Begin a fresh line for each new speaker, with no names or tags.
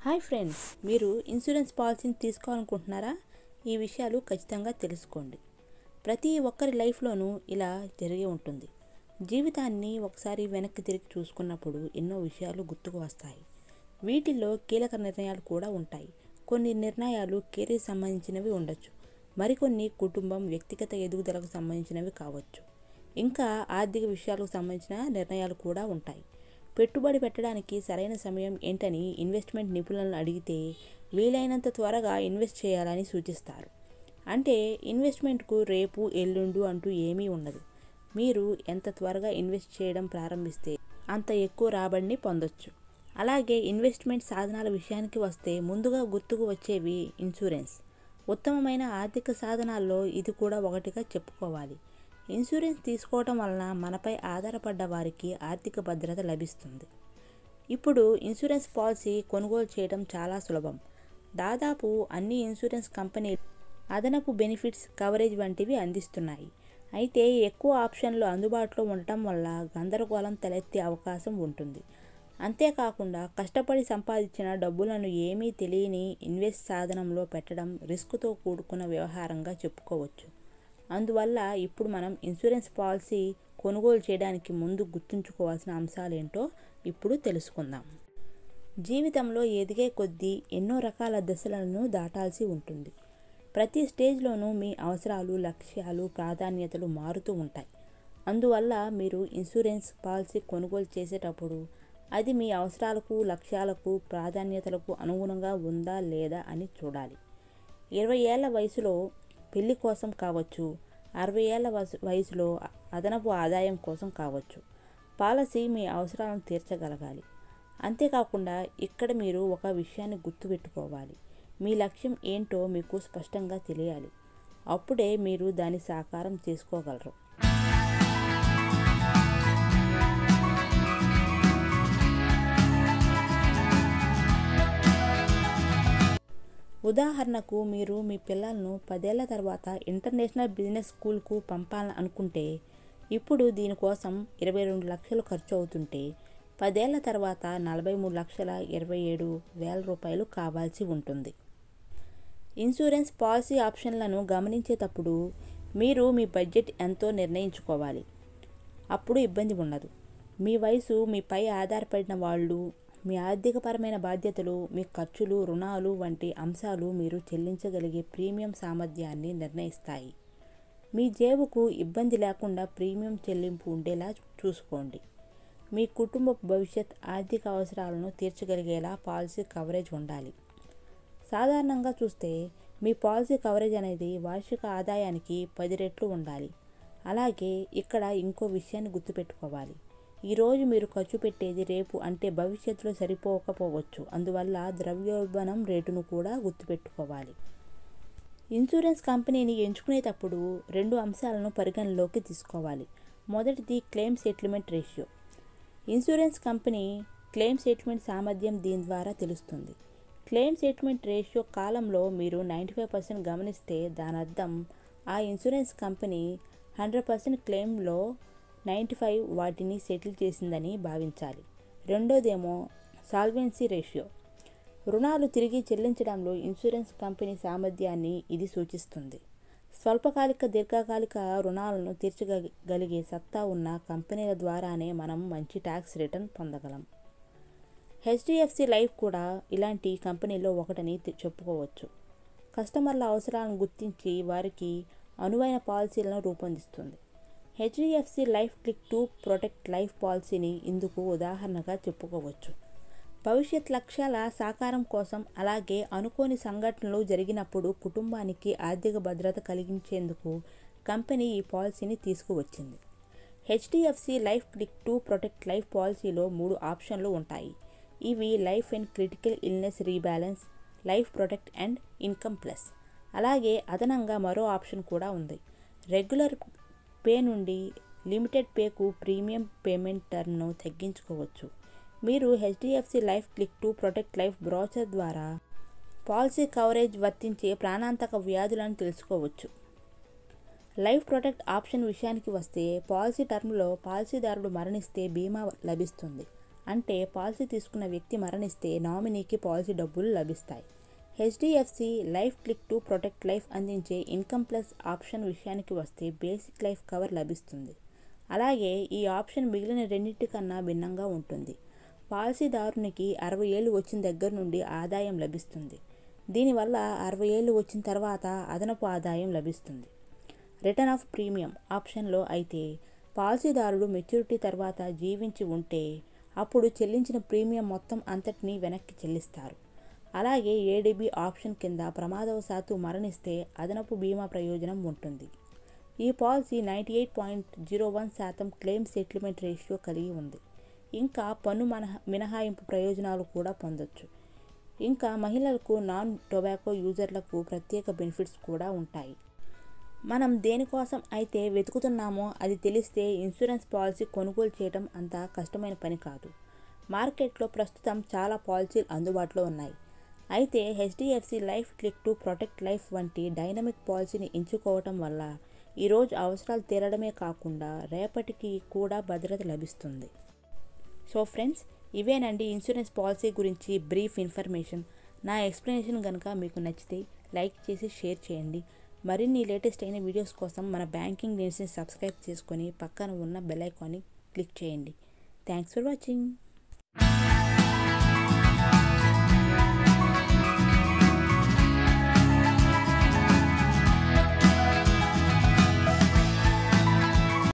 hi friends మీరు insurance పాలసీని తీసుకోవాలనుకుంటున్నారా ఈ విషయాలు ఖచ్చితంగా తెలుసుకోండి ప్రతి ఒక్కరి లైఫ్లోనూ ఇలా జరిగి ఉంటుంది జీవితాన్ని ఒకసారి వెనక్కి తిరిగి చూసుకున్నప్పుడు ఎన్నో విషయాలు గుర్తుకు వస్తాయి వీటిల్లో కీలక నిర్ణయాలు కూడా ఉంటాయి కొన్ని నిర్ణయాలు కెరీర్ సంబంధించినవి ఉండొచ్చు మరికొన్ని కుటుంబం వ్యక్తిగత ఎదుగుదలకు సంబంధించినవి కావచ్చు ఇంకా ఆర్థిక విషయాలకు సంబంధించిన నిర్ణయాలు కూడా ఉంటాయి పెట్టుబడి పెట్టడానికి సరైన సమయం ఏంటని ఇన్వెస్ట్మెంట్ నిపుణులను అడిగితే వీలైనంత త్వరగా ఇన్వెస్ట్ చేయాలని సూచిస్తారు అంటే ఇన్వెస్ట్మెంట్కు రేపు ఎల్లుండు అంటూ ఏమీ ఉండదు మీరు ఎంత త్వరగా ఇన్వెస్ట్ చేయడం ప్రారంభిస్తే అంత ఎక్కువ రాబడిని పొందొచ్చు అలాగే ఇన్వెస్ట్మెంట్ సాధనాల విషయానికి వస్తే ముందుగా గుర్తుకు వచ్చేవి ఇన్సూరెన్స్ ఉత్తమమైన ఆర్థిక సాధనాల్లో ఇది కూడా ఒకటిగా చెప్పుకోవాలి ఇన్సూరెన్స్ తీసుకోవటం వలన మనపై ఆధారపడ్డ వారికి ఆర్థిక భద్రత లభిస్తుంది ఇప్పుడు ఇన్సూరెన్స్ పాలసీ కొనుగోలు చేయడం చాలా సులభం దాదాపు అన్ని ఇన్సూరెన్స్ కంపెనీలు అదనపు బెనిఫిట్స్ కవరేజ్ వంటివి అందిస్తున్నాయి అయితే ఎక్కువ ఆప్షన్లు అందుబాటులో ఉండటం వల్ల గందరగోళం తలెత్తే అవకాశం ఉంటుంది అంతేకాకుండా కష్టపడి సంపాదించిన డబ్బులను ఏమీ తెలియని ఇన్వెస్ట్ సాధనంలో పెట్టడం రిస్క్తో కూడుకున్న వ్యవహారంగా చెప్పుకోవచ్చు అందువల్ల ఇప్పుడు మనం ఇన్సూరెన్స్ పాలసీ కొనుగోలు చేయడానికి ముందు గుర్తుంచుకోవాల్సిన అంశాలేంటో ఇప్పుడు తెలుసుకుందాం జీవితంలో ఎదిగే కొద్దీ ఎన్నో రకాల దశలను దాటాల్సి ఉంటుంది ప్రతి స్టేజ్లోనూ మీ అవసరాలు లక్ష్యాలు ప్రాధాన్యతలు మారుతూ ఉంటాయి అందువల్ల మీరు ఇన్సూరెన్స్ పాలసీ కొనుగోలు చేసేటప్పుడు అది మీ అవసరాలకు లక్ష్యాలకు ప్రాధాన్యతలకు అనుగుణంగా ఉందా లేదా అని చూడాలి ఇరవై ఏళ్ల వయసులో పెళ్లి కోసం కావచ్చు అరవై ఏళ్ల వయసులో అదనపు ఆదాయం కోసం కావచ్చు పాలసీ మీ అవసరాలను తీర్చగలగాలి అంతేకాకుండా ఇక్కడ మీరు ఒక విషయాన్ని గుర్తుపెట్టుకోవాలి మీ లక్ష్యం ఏంటో మీకు స్పష్టంగా తెలియాలి అప్పుడే మీరు దాన్ని సాకారం చేసుకోగలరు ఉదాహరణకు మీరు మీ పిల్లలను పదేళ్ల తర్వాత ఇంటర్నేషనల్ బిజినెస్ స్కూల్కు పంపాలని అనుకుంటే ఇప్పుడు దీనికోసం ఇరవై రెండు లక్షలు ఖర్చు అవుతుంటే పదేళ్ల తర్వాత నలభై మూడు లక్షల ఇరవై ఏడు వేల రూపాయలు కావాల్సి ఉంటుంది ఇన్సూరెన్స్ పాలసీ ఆప్షన్లను గమనించేటప్పుడు మీరు మీ బడ్జెట్ ఎంతో నిర్ణయించుకోవాలి అప్పుడు ఇబ్బంది ఉండదు మీ వయసు మీపై ఆధారపడిన వాళ్ళు మీ ఆర్థికపరమైన బాధ్యతలు మీ ఖర్చులు రుణాలు వంటి అంశాలు మీరు చెల్లించగలిగే ప్రీమియం సామర్థ్యాన్ని నిర్ణయిస్తాయి మీ జేబుకు ఇబ్బంది లేకుండా ప్రీమియం చెల్లింపు ఉండేలా చూసుకోండి మీ కుటుంబ భవిష్యత్ ఆర్థిక అవసరాలను తీర్చగలిగేలా పాలసీ కవరేజ్ ఉండాలి సాధారణంగా చూస్తే మీ పాలసీ కవరేజ్ అనేది వార్షిక ఆదాయానికి పది రెట్లు ఉండాలి అలాగే ఇక్కడ ఇంకో విషయాన్ని గుర్తుపెట్టుకోవాలి ఈరోజు మీరు ఖర్చు పెట్టేది రేపు అంటే భవిష్యత్తులో సరిపోకపోవచ్చు అందువల్ల ద్రవ్యోల్బణం రేటును కూడా గుర్తుపెట్టుకోవాలి ఇన్సూరెన్స్ కంపెనీని ఎంచుకునేటప్పుడు రెండు అంశాలను పరిగణలోకి తీసుకోవాలి మొదటిది claim settlement ratio insurance company claim settlement సామర్థ్యం దీని ద్వారా తెలుస్తుంది క్లెయిమ్ సెటిల్మెంట్ రేషియో కాలంలో మీరు నైంటీ ఫైవ్ పర్సెంట్ గమనిస్తే దాని అర్థం ఆ ఇన్సూరెన్స్ కంపెనీ హండ్రెడ్ పర్సెంట్ క్లెయిమ్లో నైంటీ ఫైవ్ వాటిని సెటిల్ చేసిందని భావించాలి రెండోదేమో సాల్వెన్సీ రేషియో రుణాలు తిరిగి చెల్లించడంలో ఇన్సూరెన్స్ కంపెనీ సామర్థ్యాన్ని ఇది సూచిస్తుంది స్వల్పకాలిక దీర్ఘకాలిక రుణాలను తీర్చగలిగే సత్తా ఉన్న కంపెనీల ద్వారానే మనం మంచి ట్యాక్స్ రిటర్న్ పొందగలం హెచ్డిఎఫ్సి లైఫ్ కూడా ఇలాంటి కంపెనీలో ఒకటని చెప్పుకోవచ్చు కస్టమర్ల అవసరాలను గుర్తించి వారికి అనువైన పాలసీలను రూపొందిస్తుంది HDFC life click to protect life పాలసీని ఇందుకు ఉదాహరణగా చెప్పుకోవచ్చు భవిష్యత్ లక్ష్యాల సాకారం కోసం అలాగే అనుకోని సంఘటనలు జరిగినప్పుడు కుటుంబానికి ఆర్థిక భద్రత కలిగించేందుకు కంపెనీ ఈ పాలసీని తీసుకువచ్చింది HDFC life click to protect life పాలసీలో మూడు ఆప్షన్లు ఉంటాయి ఇవి life and critical illness rebalance life protect and income plus అలాగే అదనంగా మరో ఆప్షన్ కూడా ఉంది రెగ్యులర్ పే నుండి లిమిటెడ్ పేకు ప్రీమియం పేమెంట్ టర్మ్ను తగ్గించుకోవచ్చు మీరు HDFC life click to protect life brochure ద్వారా పాలసీ కవరేజ్ వర్తించే ప్రాణాంతక వ్యాధులను తెలుసుకోవచ్చు లైఫ్ ప్రొటెక్ట్ ఆప్షన్ విషయానికి వస్తే పాలసీ టర్మ్లో పాలసీదారుడు మరణిస్తే బీమా లభిస్తుంది అంటే పాలసీ తీసుకున్న వ్యక్తి మరణిస్తే నామినీకి పాలసీ డబ్బులు లభిస్తాయి HDFC life click to protect life అందించే ఇన్కమ్ ప్లస్ ఆప్షన్ విషయానికి వస్తే బేసిక్ లైఫ్ కవర్ లభిస్తుంది అలాగే ఈ ఆప్షన్ మిగిలిన రెండింటికన్నా భిన్నంగా ఉంటుంది పాలసీదారునికి అరవై ఏళ్ళు వచ్చిన దగ్గర నుండి ఆదాయం లభిస్తుంది దీనివల్ల అరవై ఏళ్ళు వచ్చిన తర్వాత అదనపు ఆదాయం లభిస్తుంది రిటర్న్ ఆఫ్ ప్రీమియం ఆప్షన్లో అయితే పాలసీదారుడు మెచ్యూరిటీ తర్వాత జీవించి ఉంటే అప్పుడు చెల్లించిన ప్రీమియం మొత్తం అంతటినీ వెనక్కి చెల్లిస్తారు అలాగే ఏడీబీ ఆప్షన్ కింద ప్రమాదవశాత్తు మరణిస్తే అదనపు బీమా ప్రయోజనం ఉంటుంది ఈ policy ninety eight point zero one శాతం క్లెయిమ్ సెటిల్మెంట్ రేషియో కలిగి ఉంది ఇంకా పన్ను మనహ మినహాయింపు ప్రయోజనాలు కూడా పొందొచ్చు ఇంకా మహిళలకు నాన్ టొబాకో యూజర్లకు ప్రత్యేక బెనిఫిట్స్ కూడా ఉంటాయి మనం దేనికోసం అయితే వెతుకుతున్నామో అది తెలిస్తే ఇన్సూరెన్స్ పాలసీ కొనుగోలు చేయడం అంత కష్టమైన పని కాదు మార్కెట్లో ప్రస్తుతం చాలా పాలసీలు అందుబాటులో ఉన్నాయి అయితే HDFC life click to protect life వంటి డైనమిక్ పాలసీని ఎంచుకోవటం వల్ల ఈరోజు అవసరాలు తీరడమే కాకుండా రేపటికి కూడా భద్రత లభిస్తుంది సో ఫ్రెండ్స్ ఇవేనండి ఇన్సూరెన్స్ పాలసీ గురించి బ్రీఫ్ ఇన్ఫర్మేషన్ నా ఎక్స్ప్లెనేషన్ కనుక మీకు నచ్చితే లైక్ చేసి షేర్ చేయండి మరిన్ని లేటెస్ట్ అయిన వీడియోస్ కోసం మన బ్యాంకింగ్ న్యూస్ని సబ్స్క్రైబ్ చేసుకొని పక్కన ఉన్న బెల్ ఐకాన్ని క్లిక్ చేయండి థ్యాంక్స్ ఫర్ వాచింగ్